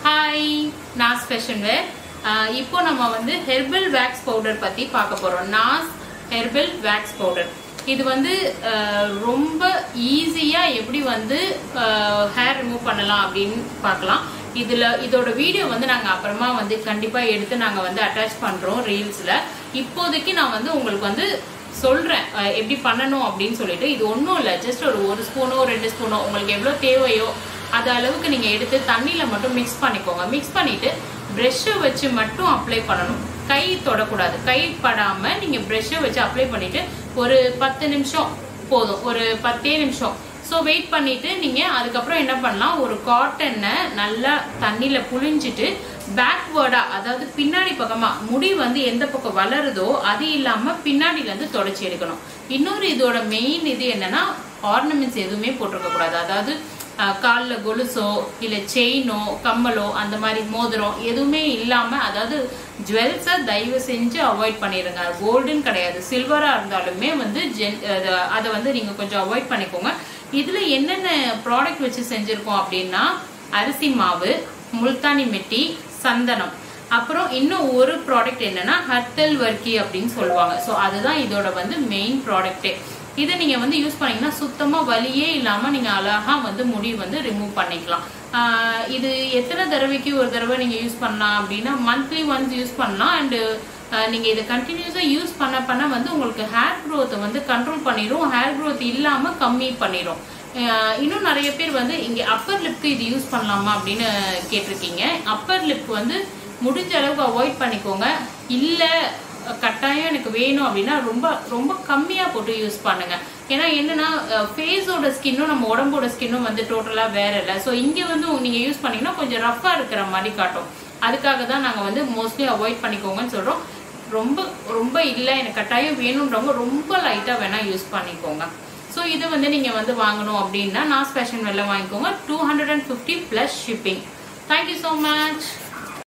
hi நாஸ் fashion வேர் இப்போ நம்ம வந்து ஹெர்பல் வேக்ஸ் பவுடர் பற்றி பார்க்க போகிறோம் நாஸ் ஹெர்பல் வேக்ஸ் பவுடர் இது வந்து அஹ், ரொம்ப ஈஸியாக எப்படி வந்து ஹேர் ரிமூவ் பண்ணலாம் அப்படின்னு பார்க்கலாம் இதில் இதோட வீடியோ வந்து நாங்கள் அப்புறமா வந்து கண்டிப்பாக எடுத்து நாங்கள் வந்து அட்டாச் பண்ணுறோம் ரீல்ஸில் இப்போதைக்கு நான் வந்து உங்களுக்கு வந்து சொல்கிறேன் எப்படி பண்ணணும் அப்படின்னு சொல்லிட்டு இது ஒன்றும் இல்லை ஜஸ்ட் ஒரு ஒரு ஸ்பூனோ ரெண்டு ஸ்பூனோ உங்களுக்கு எவ்வளோ தேவையோ அது அளவுக்கு நீங்கள் எடுத்து தண்ணியில் மட்டும் மிக்ஸ் பண்ணிக்கோங்க மிக்ஸ் பண்ணிவிட்டு ப்ரெஷ்ஷை வச்சு மட்டும் அப்ளை பண்ணணும் கை தொடக்கூடாது கை படாமல் நீங்கள் ப்ரெஷ்ஷை வச்சு அப்ளை பண்ணிவிட்டு ஒரு பத்து நிமிஷம் போதும் ஒரு பத்தே நிமிஷம் ஸோ வெயிட் பண்ணிட்டு நீங்கள் அதுக்கப்புறம் என்ன பண்ணலாம் ஒரு காட்டனை நல்லா தண்ணியில் புழிஞ்சிட்டு பேக்வேர்டாக அதாவது பின்னாடி பக்கமாக முடி வந்து எந்த பக்கம் வளருதோ அது இல்லாமல் பின்னாடியிலேருந்து தொடச்சி எடுக்கணும் இன்னொரு இதோட மெயின் இது என்னன்னா ஆர்னமெண்ட்ஸ் எதுவுமே போட்டிருக்க கூடாது அதாவது காலில் கொலுசோ இல்லை செயினோ கம்மலோ அந்த மாதிரி மோதிரம் எதுவுமே இல்லாமல் அதாவது ஜுவல்ஸை தயவு செஞ்சு அவாய்ட் பண்ணிடுங்க கோல்டுன்னு கிடையாது சில்வராக இருந்தாலுமே வந்து ஜென் அத- அதை வந்து நீங்கள் கொஞ்சம் அவாய்ட் பண்ணிக்கோங்க இதில் என்னென்ன ப்ராடக்ட் வச்சு செஞ்சுருக்கோம் அப்படின்னா அரிசி மாவு முல்தானி மெட்டி சந்தனம் அப்புறம் இன்னும் ஒரு ப்ராடக்ட் என்னன்னா ஹர்டல் வர்க்கி அப்படின்னு சொல்லுவாங்க ஸோ அதுதான் இதோட வந்து மெயின் ப்ராடக்ட்டே இதை நீங்க வந்து யூஸ் பண்ணீங்கன்னா சுத்தமா வலியே இல்லாம நீங்க அழகா வந்து முடி வந்து ரிமூவ் பண்ணிக்கலாம் ஆஹ் இது எத்தனை தடவைக்கு ஒரு தடவை நீங்க யூஸ் பண்ணலாம் அப்படின்னா மந்த்லி ஒன்ஸ் யூஸ் பண்ணலாம் அண்டு நீங்க இதை கண்டினியூஸா யூஸ் பண்ண பண்ண வந்து உங்களுக்கு ஹேர் growth வந்து கண்ட்ரோல் பண்ணிடும் ஹேர் growth இல்லாம கம்மி பண்ணிடும் ஆஹ் இன்னும் நிறைய பேர் வந்து இங்க அப்பர் லிப்க்கு இது யூஸ் பண்ணலாமா அப்படின்னு கேட்டிருக்கீங்க அப்பர் லிப் வந்து முடிஞ்ச அளவுக்கு அவாய்ட் பண்ணிக்கோங்க இல்ல கட்டாயம் எனக்கு வேணும் அப்படின்னா ரொம்ப ரொம்ப கம்மியா போட்டு யூஸ் பண்ணுங்க ஏன்னா என்னன்னா ஃபேஸோட ஸ்கின்னும் நம்ம உடம்போட ஸ்கின்னும் வந்து டோட்டலா வேற இல்லை ஸோ இங்க வந்து நீங்க யூஸ் பண்ணீங்கன்னா கொஞ்சம் ரஃபா இருக்கிற மாதிரி காட்டும் அதுக்காக தான் நாங்க வந்து மோஸ்ட்லி அவாய்ட் பண்ணிக்கோங்கன்னு சொல்றோம் ரொம்ப ரொம்ப இல்லை எனக்கு கட்டாயம் வேணுன்றவங்க ரொம்ப லைட்டா வேணா யூஸ் பண்ணிக்கோங்க ஸோ இது வந்து நீங்க வந்து வாங்கணும் அப்படின்னா நாஸ் ஃபேஷன் வெளில வாங்கிக்கோங்க two hundred and fifty plus shipping thank you so much